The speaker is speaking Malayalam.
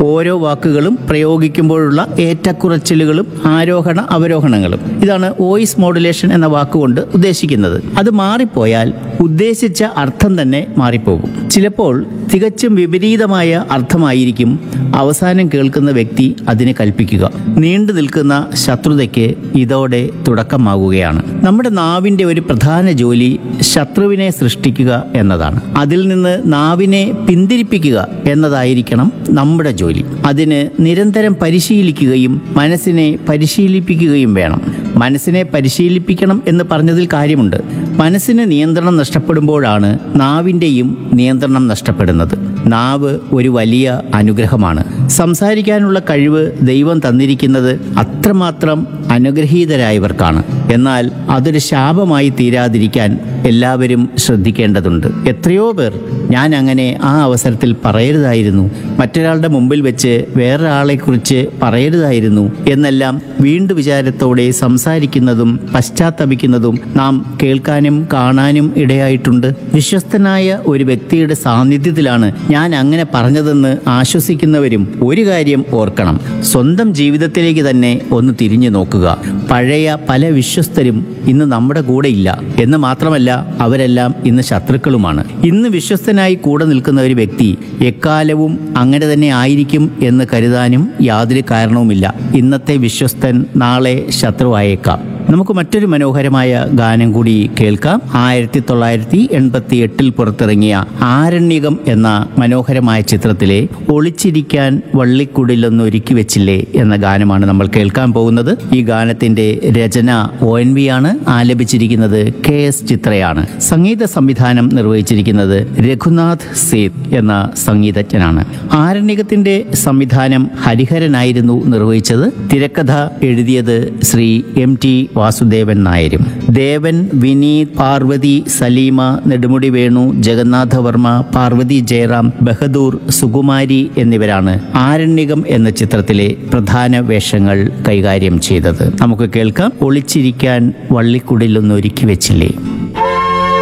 ഓരോ വാക്കുകളും പ്രയോഗിക്കുമ്പോഴുള്ള ഏറ്റക്കുറച്ചിലുകളും ആരോഹണ അവരോഹണങ്ങളും ഇതാണ് വോയിസ് മോഡുലേഷൻ എന്ന വാക്കുകൊണ്ട് ഉദ്ദേശിക്കുന്നത് അത് മാറിപ്പോയാൽ ഉദ്ദേശിച്ച അർത്ഥം തന്നെ മാറിപ്പോകും ചിലപ്പോൾ തികച്ചും വിപരീതമായ അർത്ഥമായിരിക്കും അവസാനം കേൾക്കുന്ന വ്യക്തി അതിന് കൽപ്പിക്കുക നീണ്ടു നിൽക്കുന്ന ശത്രുതയ്ക്ക് ഇതോടെ തുടക്കമാകുകയാണ് നമ്മുടെ നാവിൻ്റെ ഒരു പ്രധാന ജോലി ശത്രുവിനെ സൃഷ്ടിക്കുക എന്നതാണ് അതിൽ നിന്ന് നാവിനെ പിന്തിരിപ്പിക്കുക എന്നതായിരിക്കണം നമ്മുടെ ജോലി അതിന് നിരന്തരം പരിശീലിക്കുകയും മനസ്സിനെ പരിശീലിപ്പിക്കുകയും വേണം മനസ്സിനെ പരിശീലിപ്പിക്കണം എന്ന് പറഞ്ഞതിൽ കാര്യമുണ്ട് മനസ്സിന് നിയന്ത്രണം നഷ്ടപ്പെടുമ്പോഴാണ് നാവിൻ്റെയും നിയന്ത്രണം നഷ്ടപ്പെടുന്നത് നാവ് ഒരു വലിയ അനുഗ്രഹമാണ് സംസാരിക്കാനുള്ള കഴിവ് ദൈവം തന്നിരിക്കുന്നത് അത്രമാത്രം അനുഗ്രഹീതരായവർക്കാണ് എന്നാൽ അതൊരു ശാപമായി തീരാതിരിക്കാൻ എല്ലാവരും ശ്രദ്ധിക്കേണ്ടതുണ്ട് എത്രയോ പേർ ഞാൻ അങ്ങനെ ആ അവസരത്തിൽ പറയരുതായിരുന്നു മറ്റൊരാളുടെ മുമ്പിൽ വെച്ച് വേറൊരാളെക്കുറിച്ച് പറയരുതായിരുന്നു എന്നെല്ലാം വീണ്ടു വിചാരത്തോടെ സംസാരിക്കുന്നതും പശ്ചാത്തപിക്കുന്നതും നാം കേൾക്കാനും കാണാനും ഇടയായിട്ടുണ്ട് വിശ്വസ്തനായ ഒരു വ്യക്തിയുടെ സാന്നിധ്യത്തിലാണ് ഞാൻ അങ്ങനെ പറഞ്ഞതെന്ന് ആശ്വസിക്കുന്നവരും ഒരു കാര്യം ഓർക്കണം സ്വന്തം ജീവിതത്തിലേക്ക് തന്നെ ഒന്ന് തിരിഞ്ഞു നോക്കുക പഴയ പല വിശ്വസ്തരും ഇന്ന് നമ്മുടെ കൂടെ ഇല്ല എന്ന് മാത്രമല്ല അവരെല്ലാം ഇന്ന് ശത്രുക്കളുമാണ് ഇന്ന് വിശ്വസ്തനായി കൂടെ നിൽക്കുന്ന ഒരു വ്യക്തി എക്കാലവും അങ്ങനെ തന്നെ ആയിരിക്കും എന്ന് കരുതാനും യാതൊരു കാരണവുമില്ല ഇന്നത്തെ വിശ്വസ്തൻ നാളെ ശത്രുവായേക്കാം നമുക്ക് മറ്റൊരു മനോഹരമായ ഗാനം കൂടി കേൾക്കാം ആയിരത്തി തൊള്ളായിരത്തി എൺപത്തി എട്ടിൽ പുറത്തിറങ്ങിയ ആരണ്യകം എന്ന മനോഹരമായ ചിത്രത്തിലെ ഒളിച്ചിരിക്കാൻ വള്ളിക്കുടിലൊന്ന് ഒരുക്കി വെച്ചില്ലേ എന്ന ഗാനമാണ് നമ്മൾ കേൾക്കാൻ പോകുന്നത് ഈ ഗാനത്തിന്റെ രചന ഒ എൻ വി ആണ് ആലപിച്ചിരിക്കുന്നത് കെ എസ് ചിത്രയാണ് സംഗീത സംവിധാനം നിർവഹിച്ചിരിക്കുന്നത് രഘുനാഥ് സേത് എന്ന സംഗീതജ്ഞനാണ് ആരണ്യകത്തിന്റെ സംവിധാനം ഹരിഹരനായിരുന്നു നിർവഹിച്ചത് തിരക്കഥ എഴുതിയത് ശ്രീ എം ടി വാസുദേവൻ നായരും ദേവൻ വിനീത് പാർവതി സലീമ നെടുമുടി വേണു ജഗന്നാഥ വർമ്മ പാർവതി ജയറാം ബഹദൂർ സുകുമാരി എന്നിവരാണ് ആരണ്യകം എന്ന ചിത്രത്തിലെ പ്രധാന വേഷങ്ങൾ കൈകാര്യം ചെയ്തത് നമുക്ക് കേൾക്കാം ഒളിച്ചിരിക്കാൻ വള്ളിക്കുടിലൊന്ന് ഒരുക്കി വെച്ചില്ലേ